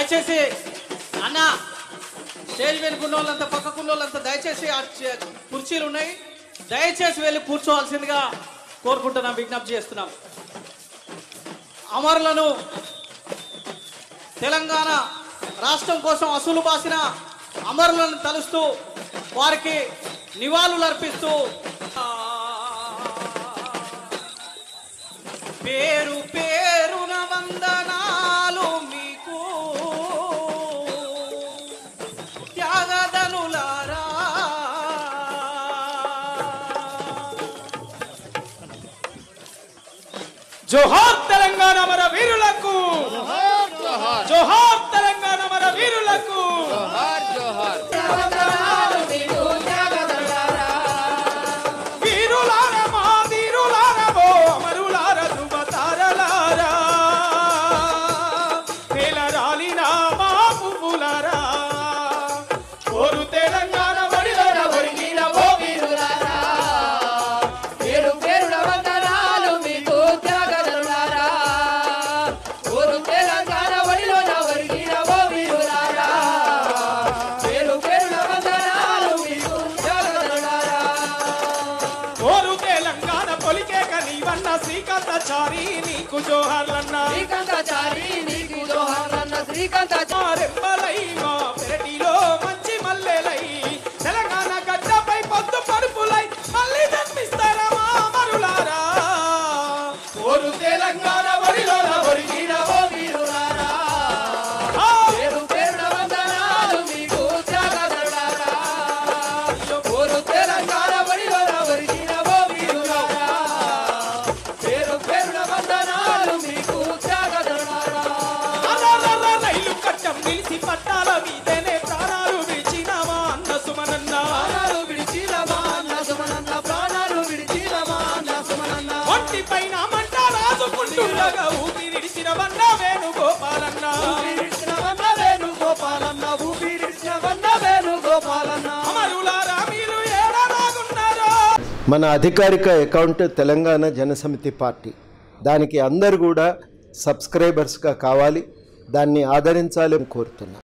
దయచేసి అన్న స్టేజ్ వెనుకున్న వాళ్ళంతా పక్కకున్న వాళ్ళంతా దయచేసి ఆ చే- కుర్చీలు ఉన్నాయి దయచేసి వెళ్ళి కూర్చోవాల్సిందిగా కోరుకుంటున్నాం విజ్ఞప్తి చేస్తున్నాం అమరులను తెలంగాణ రాష్ట్రం కోసం అసలు బాసిన అమరులను తలుస్తూ వారికి నివాళులు అర్పిస్తూ పేరు పేరున వందనాలు మీకు త్యాగదనులారా జోహార్ తెలంగాణ మన వీరులకు జోహార్ తెలంగాణ మన వీరులకు వీరులార మా వీరులార ఓ అమరులార ధృవతారలారా నేల రాలిన మా పువ్వులారా కోరు తెలంగాణ బడిలోన ఒరిగిన ఓ వీరులారా పేరు పేరున వందనాలు మీకు త్యాగదరులారా ఊరు తెలంగాణ ఒడిలోన ఒరిగిన ఓ వీరులారా పేరు పేరున వందనాలు మీకు త్యాగదరులారా కోరు తెలంగాణ పొలికేక నీవన్న శ్రీకాంతాచారి నీకు జోహార్లన్నా శ్రీకాంతాచారి నీకు జోహార్లన్న శ్రీకాంతాచారి రెమ్మలై మా పెరటిలో మంచి మల్లెలై తెలంగాణ గడ్డపై పొద్దు పరుపులై మళ్ళీ జన్మిస్తారా మా మరులారా ఓరు తెలంగాణ ఒడిలోన ఒరిగిన ఓ వీరులారా ఆ పేరు పేరున వందనాలు మీకు త్యాగదరులారా ఊరు తెలంగాణ ఒడిలోన ఒరిగిన ఓ వీరులారా పేరు పేరున వందనాలు మీకు త్యాగదరులారా అలరల రైలు కట్టం నిలిచి పట్టాల మీదనే ప్రాణాలు విడిచినామా అన్న సుమనన్న ప్రాణాలు విడిచినమా అన్న సుమనన్న ప్రాణాలు విడిచినమా అన్న సుమనన్న ఒంటి పైన మంట రాజుకుంటుండగా ఊపిరిడిచినవన్న వేణుగోపాలన్న ఊపిరిడిచినవన్న వేణుగోపాలన్న ఊపిరిడిచినవన్న వేణుగోపాలన్న అమరులారా మీరు ఏడరాగున్నారో మన అధికారిక అకౌంట్ తెలంగాణ జనసమితి పార్టీ దానికి అందరు కూడా సబ్స్క్రైబర్స్గా కావాలి దాన్ని ఆదరించాలని కోరుతున్నాను